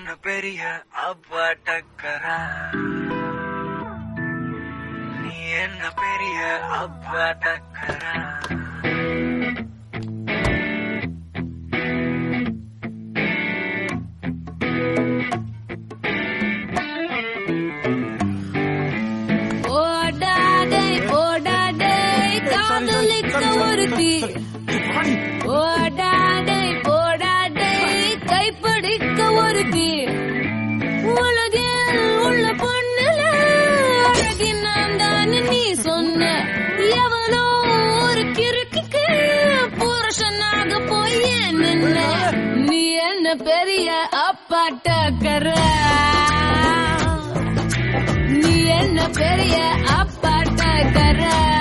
என்ன பெரிய அப்பா டக்கரா நீ என்ன பெரிய அப்பா டக்கரா போடாடே போடாடே காதலிக்க ஒருத்தி போடாடே போடாடே கைப்பிடிக்க ஒருத்தி உலகில் உள்ள பொண்ணுல அழகி நான் தான் நீ சொன்ன எவனோ ஒரு கிறுக்கிக்கு புருஷனாக போய் நின்ன நீ என்ன பெரிய அப்பாட்டக்கற நீ என்ன பெரிய அப்பாட்டக்கற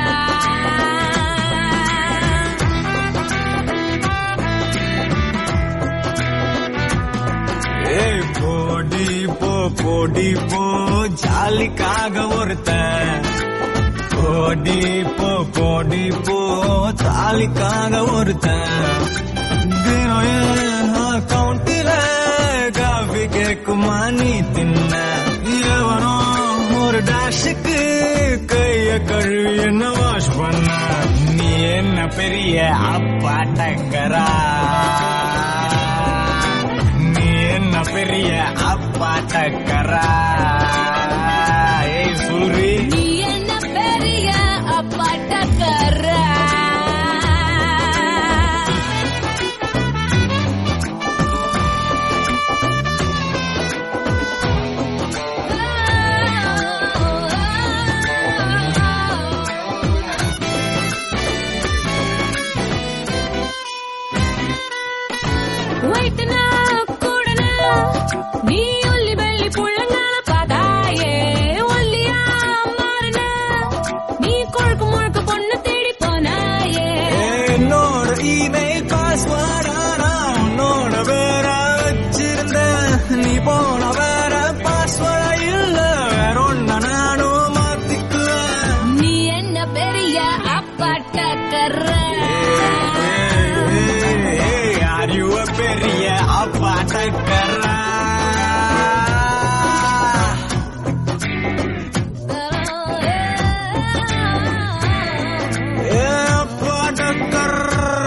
ஏய் போடி போ போடி போ ஜாலிக்காக ஒருத்தன் போடி போ போடி போ தாலிக்காக ஒருத்தன் தினம் என் அக்கௌண்ட்டில காஃபி கேக்குமா நீ தின்ன எவனோ ஒரு டாஷுக்கு கைய கழுவி என்ன வாஷ் பண்ண நீ என்ன பெரிய அப்பா டக்கரா நீ என்ன பெரிய அப்பா டக்கரா ஏய் சூரி நீ என்ன பெரிய அப்பாட்டக்கற வைத்தனா கூடனா நீ ஒல்லி வெள்ளி புள்ளங்கால பார்த்தாயே ஒல்லியா மாறின நீ கொழுக்கு முழுக்கு பொண்ணு தேடி போனாயே என்னோட இமெயில் பாஸ்வேர்டா நான் உன்னோட வேற வச்சிருந்தேன் நீ போன வேற பாஸ்வேர்டா இல்ல வேற ஒன்ன நானும் மாத்திக்குவேன் நீ என்ன பெரிய அப்பாட்டக்கற Are you a பெரிய அப்பா டக்கரா ஏ அப்பா டக்கர்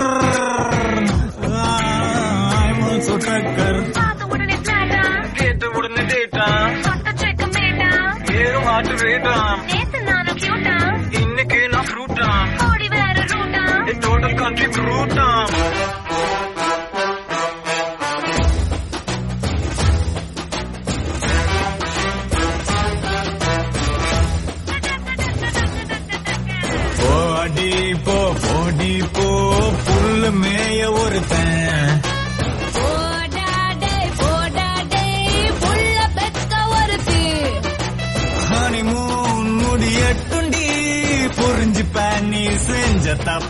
I'm also டக்கர் பார்த்த உடனே flat-ஆ, கேட்ட உடனே டேட்டா தொட்ட check mate-ஆ, ஏறும் மாட்டு ரேட்டா நேத்து நானும் cute-ஆ, இன்னைக்கு நான் ஃப்ரூட்டா ஓடி வேற route-ஆ, டோட்டல் கண்ட்ரி ஃப்ரூட்டா போடி போ போடி போ புல்லு மேய ஒருத்தன் போடாடே போடாடே புள்ள பெத்த ஒருத்தி ஹனிமூன் முடியட்டுண்டி புரிஞ்சுப்ப நீ செஞ்ச தப்ப